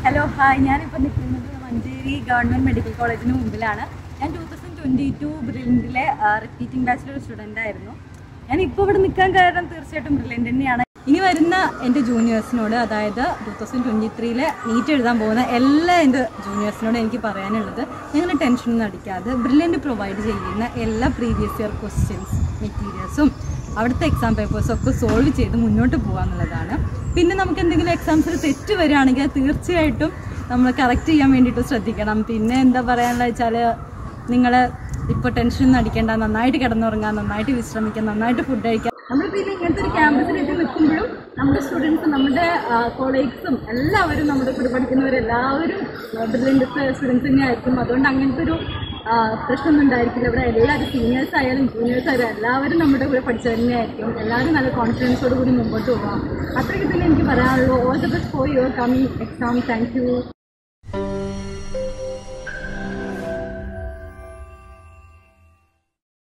hello hi ഞാനിപ്പോൾ നിൽക്കുന്നത് Manjeri government medical കോളേജിന് മുമ്പിലാണ് ഞാൻ ടൂ തൗസൻഡ് ട്വൻറ്റി ടു ബ്രില്യൻറ്റിലെ റിപ്പീറ്റിംഗ് ബാച്ചിലർ സ്റ്റുഡൻ്റ് ആയിരുന്നു ഞാൻ ഇപ്പോൾ ഇവിടെ നിൽക്കാൻ കാരണം തീർച്ചയായിട്ടും ബ്രില്യൻ്റ് തന്നെയാണ് ഇനി വരുന്ന എൻ്റെ ജൂനിയേഴ്സിനോട് അതായത് ടൂ തൗസൻഡ് ട്വൻറ്റി ത്രീയിലെ നീറ്റ് എഴുതാൻ പോകുന്ന എല്ലാ എൻ്റെ ജൂനിയേഴ്സിനോട് എനിക്ക് പറയാനുള്ളത് നിങ്ങൾ ടെൻഷനൊന്നും അടിക്കാതെ ബ്രില്യൻ്റ് പ്രൊവൈഡ് ചെയ്യുന്ന എല്ലാ പ്രീവിയസ് ഇയർ ക്വസ്റ്റ്യൻസ് മെറ്റീരിയൽസും അവിടുത്തെ എക്സാം പേപ്പേഴ്സും ഒക്കെ സോൾവ് ചെയ്ത് മുന്നോട്ട് പോകാന്നുള്ളതാണ് പിന്നെ നമുക്ക് എന്തെങ്കിലും എക്സാംസിൽ തെറ്റ് വരികയാണെങ്കിൽ അത് തീർച്ചയായിട്ടും നമ്മൾ കറക്റ്റ് ചെയ്യാൻ വേണ്ടിയിട്ട് ശ്രദ്ധിക്കണം പിന്നെ എന്താ പറയാനുള്ള വെച്ചാൽ നിങ്ങൾ ഇപ്പോൾ ടെൻഷനൊന്നും അടിക്കേണ്ട നന്നായിട്ട് കിടന്നുറങ്ങാൻ നന്നായിട്ട് വിശ്രമിക്കുക നന്നായിട്ട് ഫുഡ് കഴിക്കുക നമ്മളിപ്പോൾ ഇത് ഇങ്ങനത്തെ ഒരു ക്യാമ്പസിലേക്ക് നിൽക്കുമ്പോഴും നമ്മുടെ സ്റ്റുഡൻസ് നമ്മുടെ കോളേജ്സും എല്ലാവരും നമ്മുടെ കൂടെ പഠിക്കുന്നവരെല്ലാവരും ബ്രില്യൻ്റ് സ്റ്റുഡൻസ് തന്നെയായിരിക്കും അതുകൊണ്ട് അങ്ങനത്തെ ഒരു ആ, പ്രശ്നമൊന്നും ഉണ്ടായിരിക്കില്ല ഇവിടെ എല്ലാവരും സീനിയേഴ്സ് ആയാലും ജൂനിയേഴ്സ് ആയാലും എല്ലാവരും നമ്മുടെ കൂടെ പഠിച്ചു തന്നെയായിരിക്കും എല്ലാവരും നല്ല കോൺഫിഡൻസോട് കൂടി മുമ്പോട്ട് പോകാം അത്രയ്ക്ക് തന്നെ എനിക്ക് പറയാനുള്ളൂ all the best for your coming exam thank U